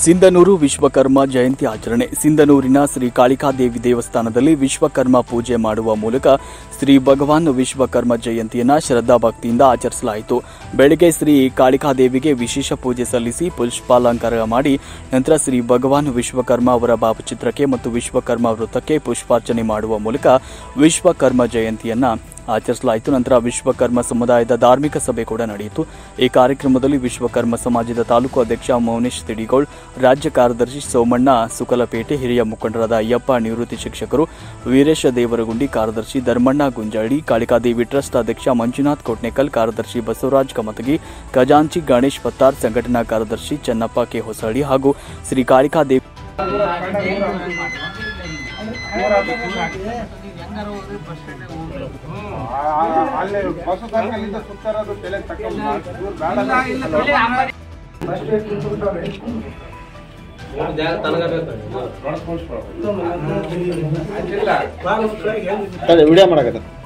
ಸಿಂಧನೂರು ವಿಶ್ವಕರ್ಮ ಜಯಂತಿ ಆಚರಣೆ ಸಿಂಧನೂರಿನ ಶ್ರೀ ಕಾಳಿಕಾದೇವಿ ದೇವಸ್ಥಾನದಲ್ಲಿ ವಿಶ್ವಕರ್ಮ ಪೂಜೆ ಮಾಡುವ ಮೂಲಕ ಶ್ರೀ ಭಗವಾನ್ ವಿಶ್ವಕರ್ಮ ಜಯಂತಿಯನ್ನ ಶ್ರದ್ಧಾಭಕ್ತಿಯಿಂದ ಆಚರಿಸಲಾಯಿತು ಬೆಳಗ್ಗೆ ಶ್ರೀ ಕಾಳಿಕಾದೇವಿಗೆ ವಿಶೇಷ ಪೂಜೆ ಸಲ್ಲಿಸಿ ಪುಷ್ಪಾಲಂಕಾರ ಮಾಡಿ ನಂತರ ಶ್ರೀ ಭಗವಾನ್ ವಿಶ್ವಕರ್ಮ ಅವರ ಭಾವಚಿತ್ರಕ್ಕೆ ಮತ್ತು ವಿಶ್ವಕರ್ಮ ವೃತ್ತಕ್ಕೆ ಪುಷ್ಪಾರ್ಚನೆ ಮಾಡುವ ಮೂಲಕ ವಿಶ್ವಕರ್ಮ ಜಯಂತಿಯನ್ನ ಆಚರಿಸಲಾಯಿತು ನಂತರ ವಿಶ್ವಕರ್ಮ ಸಮುದಾಯದ ಧಾರ್ಮಿಕ ಸಭೆ ಕೂಡ ನಡೆಯಿತು ಈ ಕಾರ್ಯಕ್ರಮದಲ್ಲಿ ವಿಶ್ವಕರ್ಮ ಸಮಾಜದ ತಾಲೂಕು ಅಧ್ಯಕ್ಷ ಮೌನೇಶ್ ತಿಡಿಗೋಳ್ ರಾಜ್ಯ ಕಾರ್ಯದರ್ಶಿ ಸೋಮಣ್ಣ ಸುಕಲಪೇಟೆ ಹಿರಿಯ ಮುಖಂಡರಾದ ಅಯ್ಯಪ್ಪ ನಿವೃತ್ತಿ ಶಿಕ್ಷಕರು ವೀರೇಶ ದೇವರಗುಂಡಿ ಕಾರ್ಯದರ್ಶಿ ಧರ್ಮಣ್ಣ ಗುಂಜಾಳಿ ಕಾಳಿಕಾದೇವಿ ಟ್ರಸ್ಟ್ ಅಧ್ಯಕ್ಷ ಮಂಜುನಾಥ್ ಕೋಟ್ನೇಕಲ್ ಕಾರ್ಯದರ್ಶಿ ಬಸವರಾಜ್ ಕಮತಗಿ ಖಜಾಂಚಿ ಗಣೇಶ್ ಪತ್ತಾರ್ ಸಂಘಟನಾ ಕಾರ್ಯದರ್ಶಿ ಚನ್ನಪ್ಪ ಕೆ ಹೊಸಳ್ಳಿ ಹಾಗೂ ಶ್ರೀ ಕಾಳಿಕಾದೇವಿ ಅಲ್ಲಿ ಬಸ್ ಸರ್ಕಲ್ಲಿಂದ ಸುತ್ತಾರದು ತಲೆ ತಕೊಂಡು ಇವ್ರು ಬೇಡ ವಿಡಿಯೋ ಮಾಡಕತ್ತ